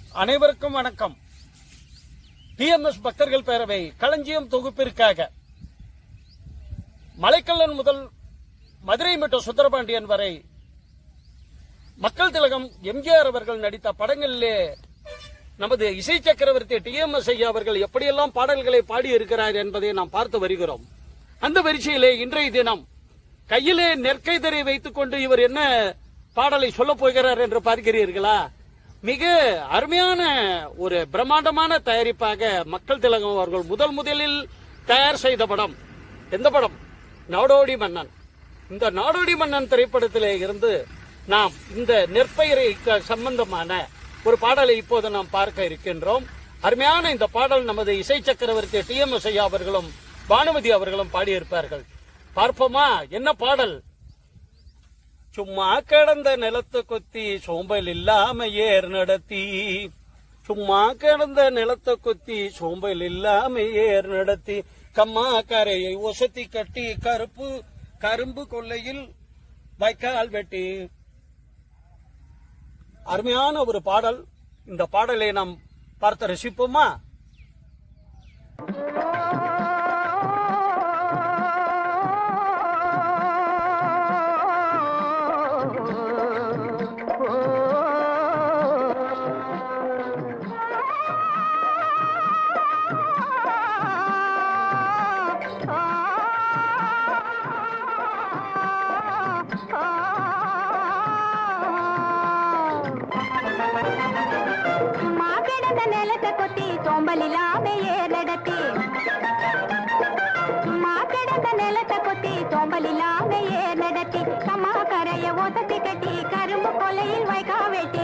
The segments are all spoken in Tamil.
அனைவருக்கும் வணக்கம் டிஎம்எஸ் பக்தர்கள் பேரவை களஞ்சியம் தொகுப்பிற்காக மலைக்கல்லன் முதல் மதுரை மற்றும் சுந்தரபாண்டியன் வரை மக்கள் திலகம் எம்ஜிஆர் அவர்கள் நடித்த படங்களிலே நமது இசை சக்கரவர்த்தி டிஎம்எஸ் ஐயா அவர்கள் எப்படியெல்லாம் பாடல்களை பாடி இருக்கிறார் என்பதை நாம் பார்த்து வருகிறோம் அந்த வரிசையிலே இன்றைய தினம் கையிலே நெற்கைதரை வைத்துக் கொண்டு இவர் என்ன பாடலை சொல்லப் போகிறார் என்று பார்க்கிறீர்களா மிக அருமையான ஒரு பிரம்மாண்டமான தயாரிப்பாக மக்கள் திலகம் அவர்கள் முதல் முதலில் தயார் செய்த படம் எந்த படம் நாடோடி மன்னன் இந்த நாடோடி மன்னன் திரைப்படத்திலே இருந்து நாம் இந்த நெற்பயிரை க- சம்பந்தமான ஒரு பாடலை இப்போது நாம் பார்க்க இருக்கின்றோம் அருமையான இந்த பாடல் நமது இசை சக்கரவர்த்தி டி எம் எஸ் ஐயா அவர்களும் பானுமதி அவர்களும் பாடியிருப்பார்கள் பார்ப்போமா என்ன பாடல் சும்மா கிடந்த நிலத்தை கொத்தி சோம்பல் இல்லாம ஏர் நடத்தி சும்மா கிடந்த நிலத்தை கொத்தி சோம்பல் இல்லாம ஏர் நடத்தி கம்மா கரையை ஒசத்தி கட்டி கருப்பு கரும்பு கொல்லையில் வைக்கால் வெட்டி அருமையான ஒரு பாடல் இந்த பாடலை நாம் பார்த்து ரசிப்போமா சும்மா கிடந்த நிலத்தை கொத்தி சோம்பல் இல்லாம ஏறடத்தி சும்மா கிடந்த நிலத்தை கொத்தி சோம்பல் இல்லாம ஏறடத்தி கம்மா கரைய ஒதத்தி கட்டி கரும்பு கொலையில் வைக்கா வெட்டி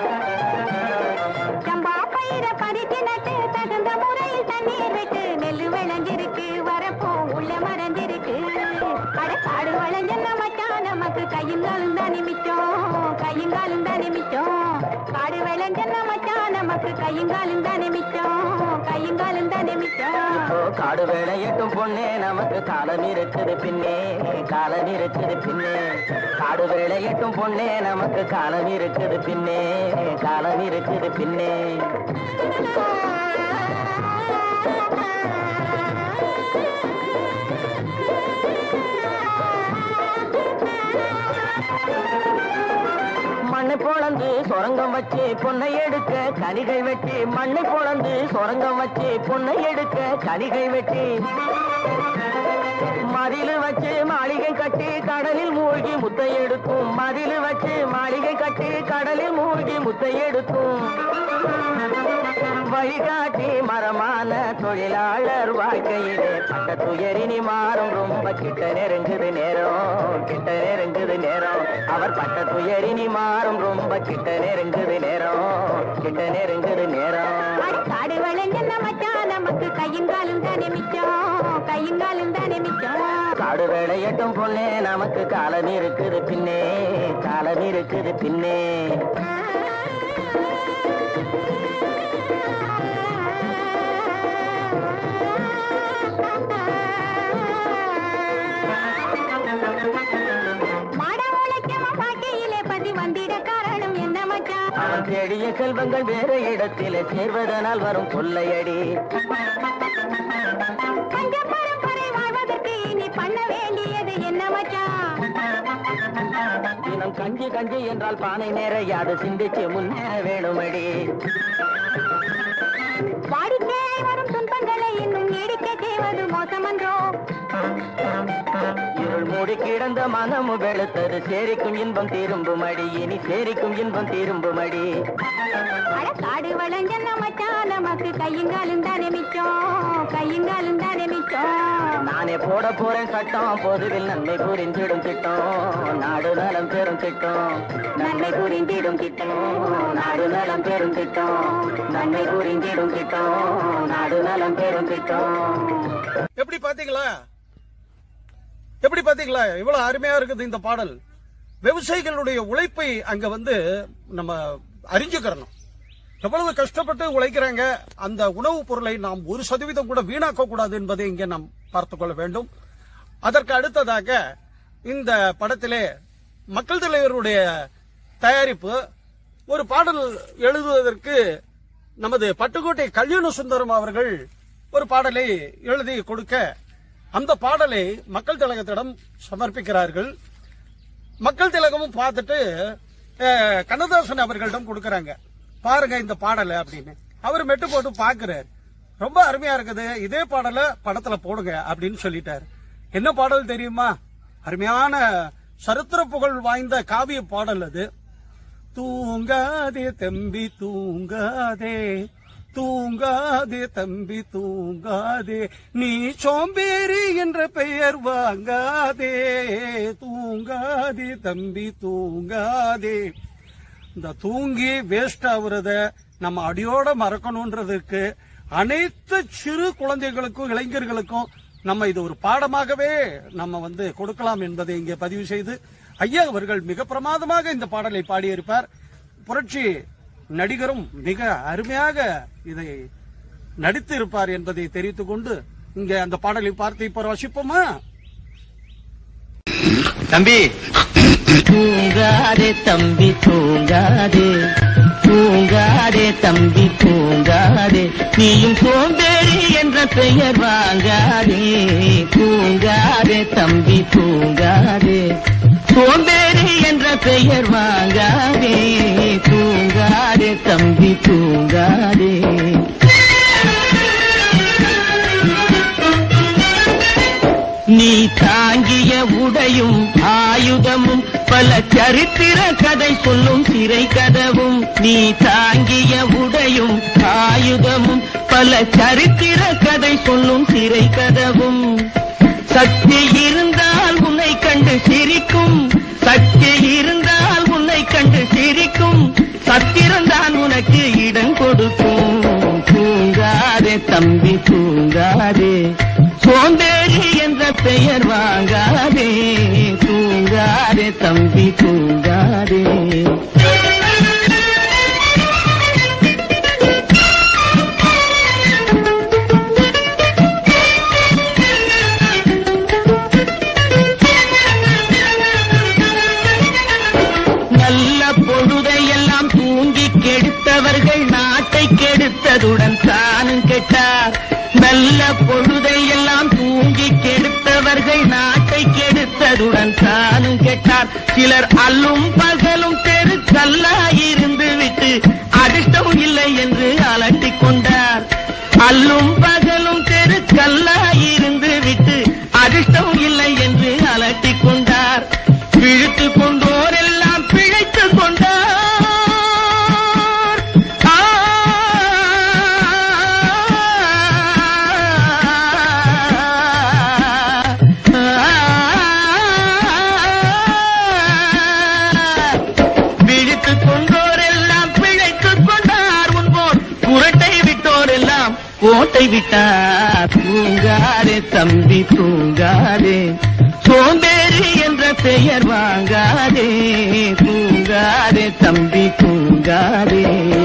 சம்பா பயிர பறித்து நட்டு தகுந்த முறையில் தண்ணீர் விட்டு நெல்லு விளைஞ்சிருக்கு வரப்போ உள்ள மறந்திருக்கு அட காடு வளைஞ்ச மச்சான் நமக்கு கையுங்காலும் தான் நிமிச்சோம் கையுங்காலும் தான் நிமிச்சோம் காடு விளைஞ்ச மச்சான் நமக்கு கையுங்காலும் தான் நிமிச்சோம் கையுங்காலும் தான் நிமிச்சோம் இப்போ காடு வேலையட்டும் பொண்ணே நமக்கு காலம் இருக்குது பின்னே காலம் இருக்குது பின்னே காடு வேலையட்டும் பொண்ணே நமக்கு காலம் இருக்குது பின்னே காலம் இருக்குது பின்னே மண்ணை பொழந்து சொரங்கம் வச்சு பொன்னை எடுக்க கனிகை வெட்டி மண்ணை பொழந்து சொரங்கம் வச்சு பொன்னை எடுக்க கனிகை வெட்டி மதிலு வச்சு மாளிகை கட்டி கடலில் மூழ்கி முத்தை எடுக்கும் மதிலு வச்சு மாளிகை கட்டி கடலில் மூழ்கி முத்தை எடுக்கும் வழிகாட்டி மரமான தொழிலாளர் வாழ்க்கையிலே பட்ட துயரினி மாறும் ரொம்ப கிட்ட நெருங்குது நேரம் கிட்ட நெருங்குது நேரம் அவர் பட்ட துயரினி மாறும் ரொம்ப கிட்ட நெருங்குது நேரம் கிட்ட நெருங்குது நேரம் அட காடு விளைஞ்ச மச்சான் நமக்கு கையுங்காலும் தான் நிமிச்சோம் கையுங்காலும் தான் நிமிச்சோம் காடு வேலையட்டும் பொண்ணே நமக்கு காலம் இருக்குது பின்னே காலம் இருக்குது பின்னே மாட உழைக்கவன் வாழ்க்கையிலே பதி வந்திட காரணம் என்ன மச்சான் அவன் தேடிய செல்வங்கள் வேற இடத்திலே சேர்வதனால் வரும் கொள்ளையடி பஞ்ச பரம்பரை வாழ்வதற்கு நீ பண்ண வேண்டியது என்ன மச்சான் தினம் கஞ்சி கஞ்சி என்றால் பானை நேரையாது சிந்திச்சு முன்னேற வேணுமடி வாடிக்கை வரும் துன்பங்களை இன்னும் நீடிக்க செய்வது மோசமன்றோ இருள் மூடி கிடந்த மனமும் வெளுத்தது சேரிக்கும் இன்பம் திரும்புமடி இனி சேரிக்கும் இன்பம் திரும்புமடி அட காடு வளைஞ்ச மச்சான் நமக்கு கையுங்காலும் தானே மிச்சம் கையுங்காலும் தானே மிச்சம் நானே போட போறேன் சட்டம் பொதுவில் நன்மை புரிந்திடும் திட்டம் நாடு நலம் பெறும் திட்டம் நன்மை புரிந்திடும் திட்டம் நாடு நலம் பெறும் திட்டம் நன்மை புரிந்திடும் திட்டம் நாடு நலம் பெறும் திட்டம் எப்படி பாத்தீங்களா எப்படி பாத்தீங்களா இவ்வளவு அருமையா இருக்குது இந்த பாடல் விவசாயிகளுடைய உழைப்பை அங்க வந்து நம்ம அறிஞ்சுக்கிறணும் எவ்வளவு கஷ்டப்பட்டு உழைக்கிறாங்க அந்த உணவுப் பொருளை நாம் ஒரு சதவீதம் கூட வீணாக்க கூடாது என்பதை இங்கே நாம் பார்த்துக் கொள்ள வேண்டும் அதற்கு அடுத்ததாக இந்த படத்திலே மக்கள் தலைவருடைய தயாரிப்பு ஒரு பாடல் எழுதுவதற்கு நமது பட்டுக்கோட்டை கல்யாண சுந்தரம் அவர்கள் ஒரு பாடலை எழுதி கொடுக்க அந்த பாடலை மக்கள் திலகத்திடம் சமர்ப்பிக்கிறார்கள் மக்கள் திலகமும் பார்த்துட்டு அஹ், கண்ணதாசன் அவர்களிடம் கொடுக்கறாங்க பாருங்க இந்த பாடலை அப்படின்னு அவர் மெட்டு போட்டு பாக்குறாரு ரொம்ப அருமையா இருக்குது இதே பாடலை படத்துல போடுங்க அப்படின்னு சொல்லிட்டாரு என்ன பாடல் தெரியுமா அருமையான சரித்திர புகழ் வாய்ந்த காவிய பாடல் அது தூங்காதே தம்பி தூங்காதே தூங்காதே தம்பி தூங்காதே நீ சோம்பேறி என்ற பெயர் வாங்காதே தூங்காதே தம்பி தூங்காதே இந்த தூங்கி வேஸ்ட் ஆகுறத நம்ம அடியோட மறக்கணுன்றதுக்கு அனைத்து சிறு குழந்தைகளுக்கும் இளைஞர்களுக்கும் நம்ம இது ஒரு பாடமாகவே நம்ம வந்து கொடுக்கலாம் என்பதை இங்கே பதிவு செய்து ஐயா அவர்கள் மிக பிரமாதமாக இந்த பாடலை பாடியிருப்பார் புரட்சி நடிகரும் மிக அருமையாக இதை நடித்து இருப்பார் என்பதை தெரிவித்துக் கொண்டு இங்கே அந்த பாடலை பார்த்து இப்போ ரசிப்போமா தம்பி தூங்காதே தம்பி தூங்காதே தூங்காதே தம்பி தூங்காதே நீயும் சோம்பேறி என்ற பெயர் வாங்காதே தூங்காதே தம்பி தூங்காதே சோம்பேறி என்ற பெயர் வாங்காதே தூங்காதே தம்பி தூங்காதே நீ தாங்கிய உடையும் ஆயுதமும் பல சரித்திர கதை சொல்லும் சிறை கதவும் நீ தாங்கிய உடையும் ஆயுதமும் பல சரித்திர கதை சொல்லும் சிறை கதவும் சக்தி இருந்தால் உன்னை கண்டு சிரிக்கும் சக்தி இருந்தால் உன்னை கண்டு சிரிக்கும் சத்திரம்தான் உனக்கு இடம் கொடுக்கும் தூங்காதே தம்பி தூங்காதே சோம்பேறி என்ற பெயர் வாங்காதே தூங்காதே தம்பி தூங்காதே நல்ல பொழுதையெல்லாம் தூங்கி கெடுத்தவர்கள் நாட்டை கெடுத்ததுடன் தானும் கெட்டார் நல்ல பொழுதையெல்லாம் தூங்கி கெடுத்தவர்கள் நாட்டை கெடுத்ததுடன் தானும் கெட்டார் சிலர் அல்லும் பகலும் தெரு கல்லாயிருந்து விட்டு அதிர்ஷ்டம் இல்லை என்று அலட்டிக் கொண்டார் அல்லும் பகலும் தெரு கல்லாயிருந்து விட்டு அதிர்ஷ்டம் இல்லை என்று அலட்டிக் கொண்டார் பிழைத்து கொண்டோரெல்லாம் பிழைத்துக் கொண்டார் ஆ, விழித்துக் கொண்டோரெல்லாம் பிழைத்துக் கொண்டார் உன்போர் புரட்டை விட்டோரெல்லாம் கோட்டை விட்டார் தூங்காதே தம்பி தூங்காதே சோம்பேறி என்ற பெயர் வாங்காதே தூங்காதே தம்பி தூங்காதே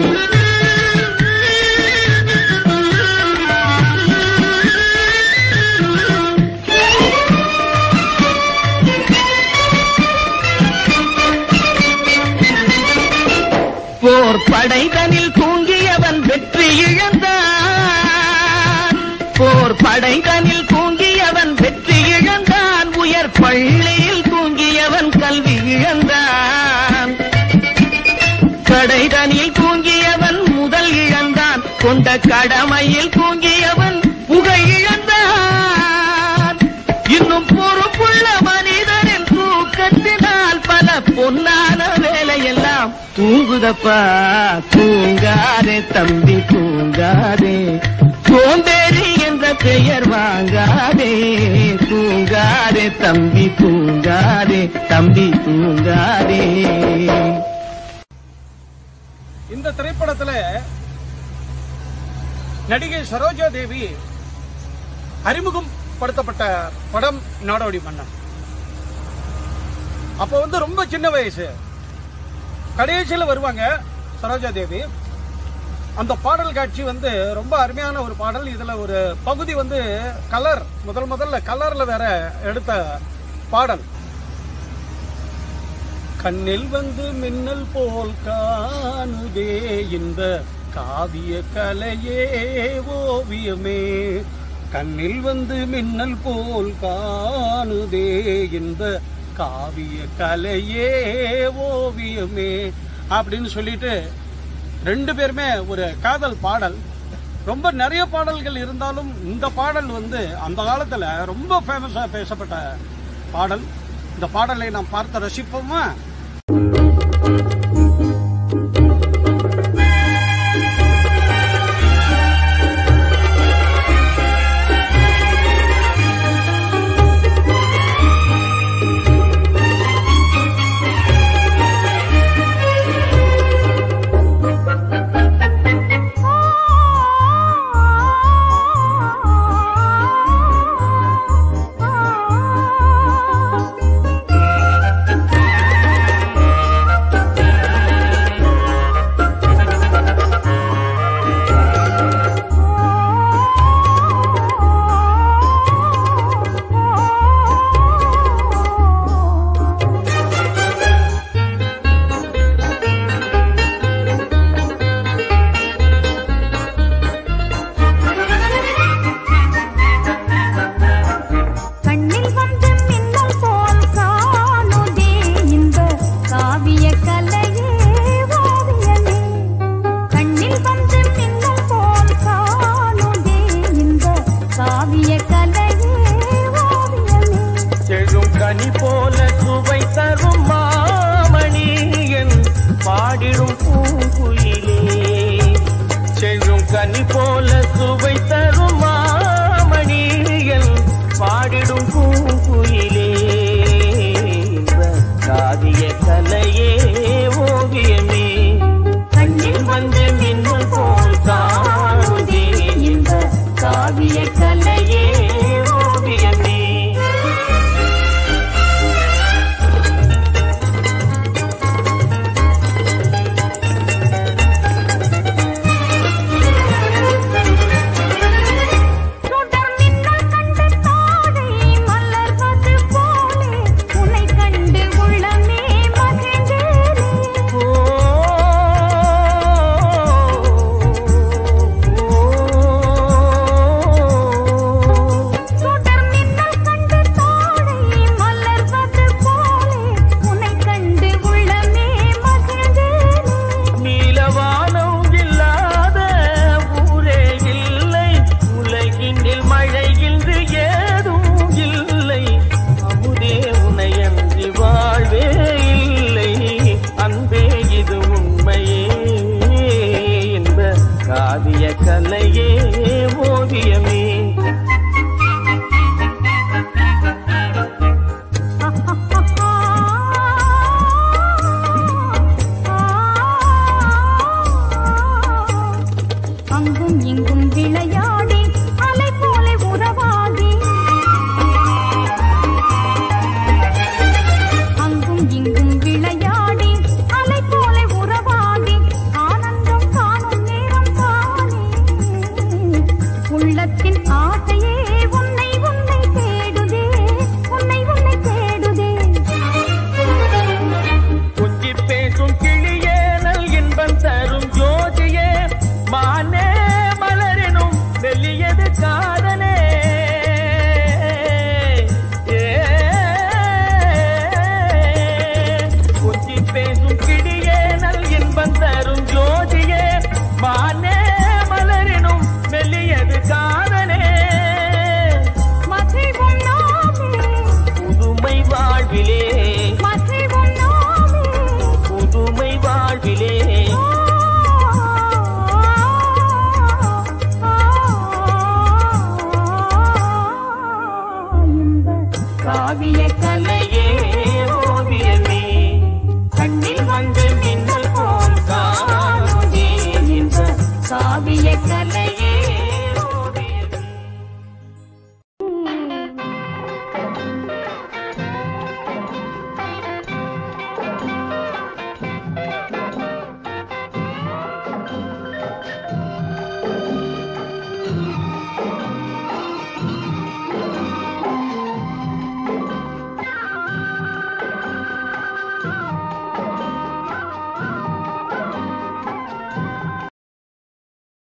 போர் படைதனில் தூங்கியவன் வெற்றி இழந்தான் போர் படைதனில் தூங்கியவன் வெற்றி இழந்தான் உயர் பள்ளியில் தூங்கியவன் கல்வி இழந்தான் கடைதனில் தூங்கியவன் முதல் இழந்தான் கொண்ட கடமையில் தூங்கியவன் புகழ் இழந்தான் இன்னும் பொறுப்புள்ள மனிதனின் தூக்கத்தினால் பல பொன்னான வேலையெல்லாம் தூங்குதப்பா தூங்காதே தம்பி தூங்காதே சோம்பேறி என்ற பெயர் வாங்காதே தூங்காதே தம்பி தூங்காதே தம்பி தூங்காதே இந்த திரைப்படத்துல நடிகை சரோஜா தேவி அறிமுகம் படுத்தப்பட்ட படம் நாடோடி மன்னன் அப்ப வந்து ரொம்ப சின்ன வயசு கடைசியில வருவாங்க சரோஜா தேவி அந்த பாடல் காட்சி வந்து ரொம்ப அருமையான ஒரு பாடல் இதுல ஒரு பகுதி வந்து கலர் முதல் முதல்ல கலர்ல வேற எடுத்த பாடல் கண்ணில் வந்து மின்னல் போல் காணுதே இந்த காவிய கலையே ஓவியமே கண்ணில் வந்து மின்னல் போல் காணுதே என்ப காவிய கலையே ஓவியமே அப்படின்னு சொல்லிட்டு ரெண்டு பேருமே ஒரு காதல் பாடல் ரொம்ப நிறைய பாடல்கள் இருந்தாலும் இந்த பாடல் வந்து அந்த காலத்துல ரொம்ப ஃபேமஸா பேசப்பட்ட பாடல் இந்த பாடலை நாம் பார்த்து ரசிப்போமா கண்ணில் வந்து மின்னல் போல் காணுதே இந்த காவிய கலையே ஓவியமே கண்ணில் வந்து மின்னல் போல் காணுதே இந்த காவிய கலையே ஓவியமே செழும் கனி போல சுவை தரும் மாமணியன் பாடிடும் பூங்குயிலே செழும் கனி போல சுவை தரும் மாமணியன் பாடிடும் பூங்குயிலே இன்ப காவிய கலையே ஓவியமே கண்ணில் வந்து மின்னல் போல் காணுதே இந்த காவிய கலையே ஓவியமே சுடர் மின்னல் கண்டு தாழை மலர்வது போலே உன்னை கண்டு உள்ளமே மகிழ்ந்தேனே சுடர் மின்னல் கண்டு தாழை மலர்வது போலே உன்னை கண்டு உள்ளமே மகிழ்ந்தேனே நீலவானம் இல்லாத ஊரே இல்லை உலகினில் மழை இன்று ஏதும் இல்லை அமுதே உனையன்றி வாழ்வே இல்லை அன்பே இது உண்மையே என்ப காவிய கலையே ஓவியமே